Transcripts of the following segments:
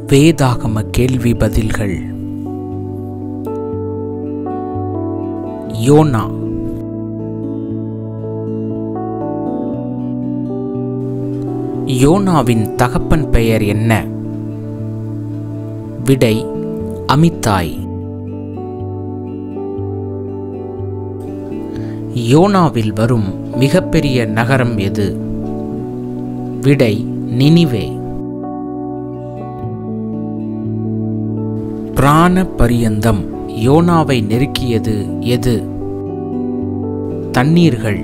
வேதாகம கேள்வி பதில்கள் யோனா யோனாவின் தகப்பன் பெயர் என்ன விடை அமித்தாய் யோனாவில் வரும் மிகப்பெரிய நகரம் எது விடை நினிவே பிராண பரியந்தம் யோனாவை நெருக்கியது எது தண்ணீர்கள்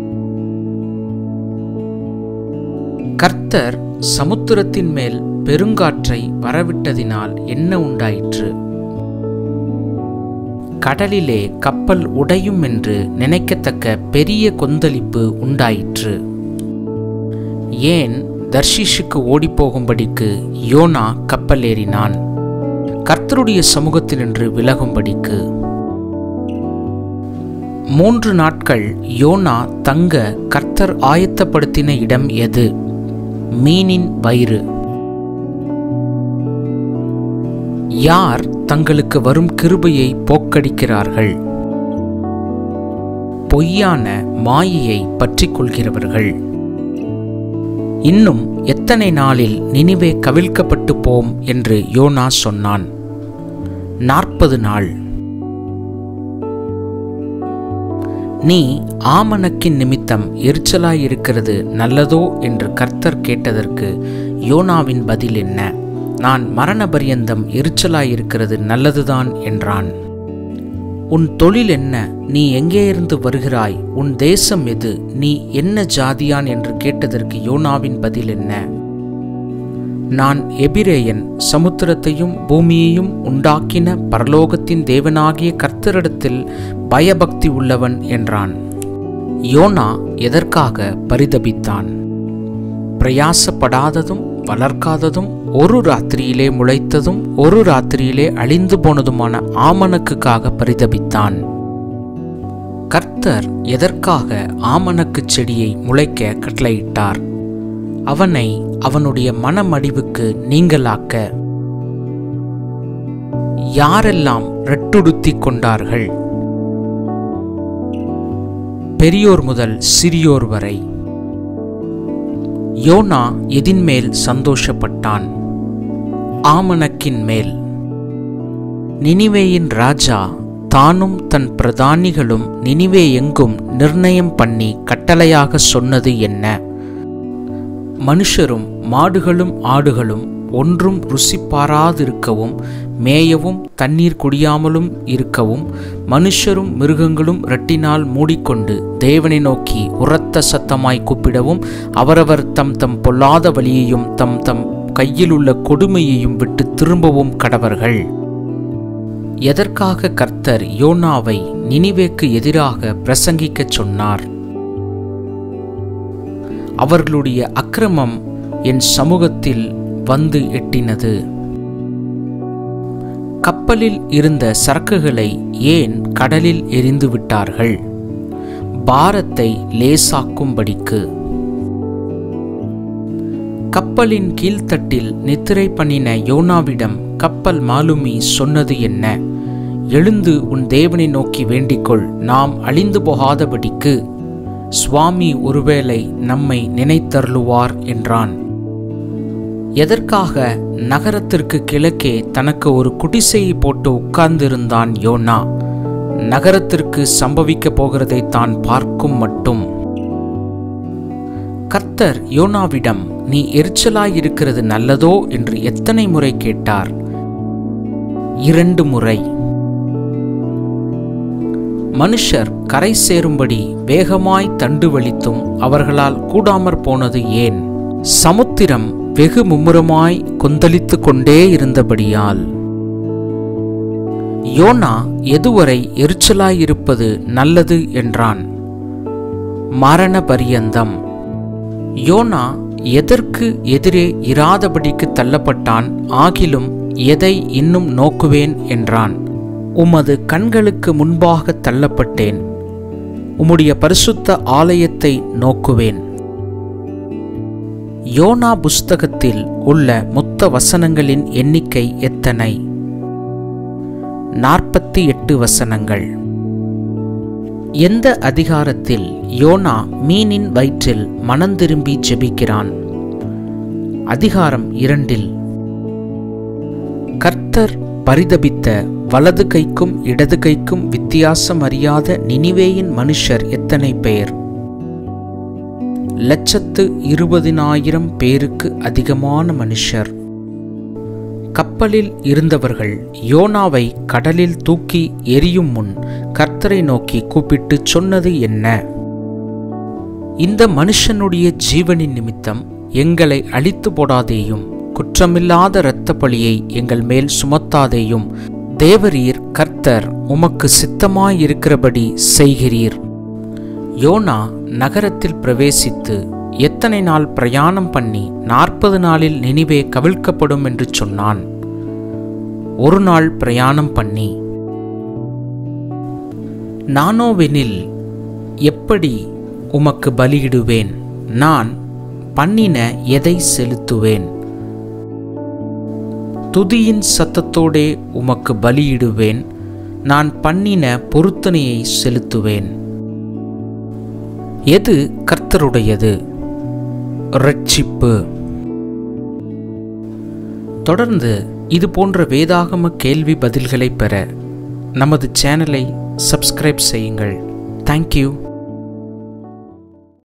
கர்த்தர் சமுத்திரத்தின் மேல் பெருங்காற்றை வரவிட்டதினால் என்ன உண்டாயிற்று கடலிலே கப்பல் உடையும் என்று நினைக்கத்தக்க பெரிய கொந்தளிப்பு உண்டாயிற்று ஏன் தர்ஷிஷுக்கு ஓடிப்போகும்படிக்கு யோனா கப்பல் ஏறினான் கர்த்தருடைய சமூகத்தினின்று விலகும்படிக்கு மூன்று நாட்கள் யோனா தங்க கர்த்தர் ஆயத்தப்படுத்தின இடம் எது மீனின் வயிறு யார் தங்களுக்கு வரும் கிருபையை போக்கடிக்கிறார்கள் பொய்யான மாயையை பற்றிக் கொள்கிறவர்கள் இன்னும் எத்தனை நாளில் நினிவே கவிழ்க்கப்பட்டு போம் என்று யோனா சொன்னான் நாற்பது நாள் நீ ஆமணக்கின் நிமித்தம் எரிச்சலாயிருக்கிறது நல்லதோ என்று கர்த்தர் கேட்டதற்கு யோனாவின் பதில் என்ன நான் மரண பரியந்தம் எரிச்சலாயிருக்கிறது நல்லதுதான் என்றான் உன் தொழில் என்ன நீ எங்கே இருந்து வருகிறாய் உன் தேசம் எது நீ என்ன ஜாதியான் என்று கேட்டதற்கு யோனாவின் பதில் என்ன நான் எபிரேயன் சமுத்திரத்தையும் பூமியையும் உண்டாக்கின பரலோகத்தின் தேவனாகிய கர்த்தரிடத்தில் பயபக்தி உள்ளவன் என்றான் யோனா எதற்காக பரிதபித்தான் பிரயாசப்படாததும் வளர்க்காததும் ஒரு ராத்திரியிலே முளைத்ததும் ஒரு ராத்திரியிலே அழிந்து போனதுமான ஆமணக்குக்காக பரிதபித்தான் கர்த்தர் எதற்காக ஆமணக்கு செடியை முளைக்க கட்டளையிட்டார் அவனை அவனுடைய மனமடிவுக்கு நீங்களாக்க யாரெல்லாம் ரெட்டுடுத்தி கொண்டார்கள் பெரியோர் முதல் சிறியோர் வரை யோனா எதின்மேல் சந்தோஷப்பட்டான் ஆமணக்கின் மேல் நினிவேயின் ராஜா தானும் தன் பிரதானிகளும் நினிவே எங்கும் நிர்ணயம் பண்ணி கட்டளையாக சொன்னது என்ன மனுஷரும் மாடுகளும் ஆடுகளும் ஒன்றும் ருசி பாராதிருக்கவும் மேயவும் தண்ணீர் குடியாமலும் இருக்கவும் மனுஷரும் மிருகங்களும் இரட்டினால் மூடிக்கொண்டு தேவனை நோக்கி உரத்த சத்தமாய் கூப்பிடவும் அவரவர் தம் தம் பொல்லாத வழியையும் தம் தம் கையிலுள்ள கொடுமையையும் விட்டு திரும்பவும் கடவர்கள் எதற்காக கர்த்தர் யோனாவை நினிவேக்கு எதிராக பிரசங்கிக்கச் சொன்னார் அவர்களுடைய அக்கிரமம் என் சமூகத்தில் வந்து எட்டினது கப்பலில் இருந்த சரக்குகளை ஏன் கடலில் எரிந்து விட்டார்கள் பாரத்தை லேசாக்கும்படிக்கு கப்பலின் கீழ்த்தட்டில் நித்திரை பண்ணின யோனாவிடம் கப்பல் மாலுமி சொன்னது என்ன எழுந்து உன் தேவனை நோக்கி வேண்டிக்கொள் நாம் அழிந்து போகாதபடிக்கு சுவாமி ஒருவேளை நம்மை நினைத்தருளுவார் என்றான் எதற்காக நகரத்திற்கு கிழக்கே தனக்கு ஒரு குடிசையை போட்டு உட்கார்ந்திருந்தான் யோனா நகரத்திற்கு சம்பவிக்கப் போகிறதை தான் பார்க்கும் மட்டும் கர்த்தர் யோனாவிடம் நீ எரிச்சலாயிருக்கிறது நல்லதோ என்று எத்தனை முறை கேட்டார் இரண்டு முறை மனுஷர் கரை சேரும்படி வேகமாய் தண்டு வலித்தும் அவர்களால் கூடாமற் போனது ஏன் சமுத்திரம் வெகு மும்முரமாய் கொந்தளித்து கொண்டே இருந்தபடியால் யோனா எதுவரை எரிச்சலாயிருப்பது நல்லது என்றான் மரண பரியந்தம் யோனா எதற்கு எதிரே இராதபடிக்கு தள்ளப்பட்டான் ஆகிலும் எதை இன்னும் நோக்குவேன் என்றான் உமது கண்களுக்கு முன்பாக தள்ளப்பட்டேன் உம்முடைய பரிசுத்த ஆலயத்தை நோக்குவேன் யோனா புஸ்தகத்தில் உள்ள மொத்த வசனங்களின் எண்ணிக்கை எத்தனை நாற்பத்தி எட்டு வசனங்கள் எந்த அதிகாரத்தில் யோனா மீனின் வயிற்றில் மனந்திரும்பி ஜெபிக்கிறான் அதிகாரம் இரண்டில் கர்த்தர் பரிதபித்த வலது கைக்கும் இடது கைக்கும் வித்தியாசம் அறியாத நினிவேயின் மனுஷர் எத்தனை பேர் லட்சத்து இருபதினாயிரம் பேருக்கு அதிகமான மனுஷர் கப்பலில் இருந்தவர்கள் யோனாவை கடலில் தூக்கி எரியும் முன் கர்த்தரை நோக்கி கூப்பிட்டு சொன்னது என்ன இந்த மனுஷனுடைய ஜீவனின் நிமித்தம் எங்களை அழித்து போடாதேயும் குற்றமில்லாத இரத்த பழியை எங்கள் மேல் சுமத்தாதேயும் தேவரீர் கர்த்தர் உமக்கு சித்தமாயிருக்கிறபடி செய்கிறீர் யோனா நகரத்தில் பிரவேசித்து எத்தனை நாள் பிரயாணம் பண்ணி நாற்பது நாளில் நினிவே கவிழ்க்கப்படும் என்று சொன்னான் ஒரு நாள் பிரயாணம் பண்ணி நானோவெனில் எப்படி உமக்கு பலியிடுவேன் நான் பண்ணின எதை செலுத்துவேன் துதியின் சத்தத்தோடே உமக்கு பலியிடுவேன் நான் பண்ணின பொருத்தனையை செலுத்துவேன் எது கர்த்தருடையது ரட்சிப்பு தொடர்ந்து இது போன்ற வேதாகம கேள்வி பதில்களை பெற நமது சேனலை சப்ஸ்கிரைப் செய்யுங்கள் தேங்க்யூ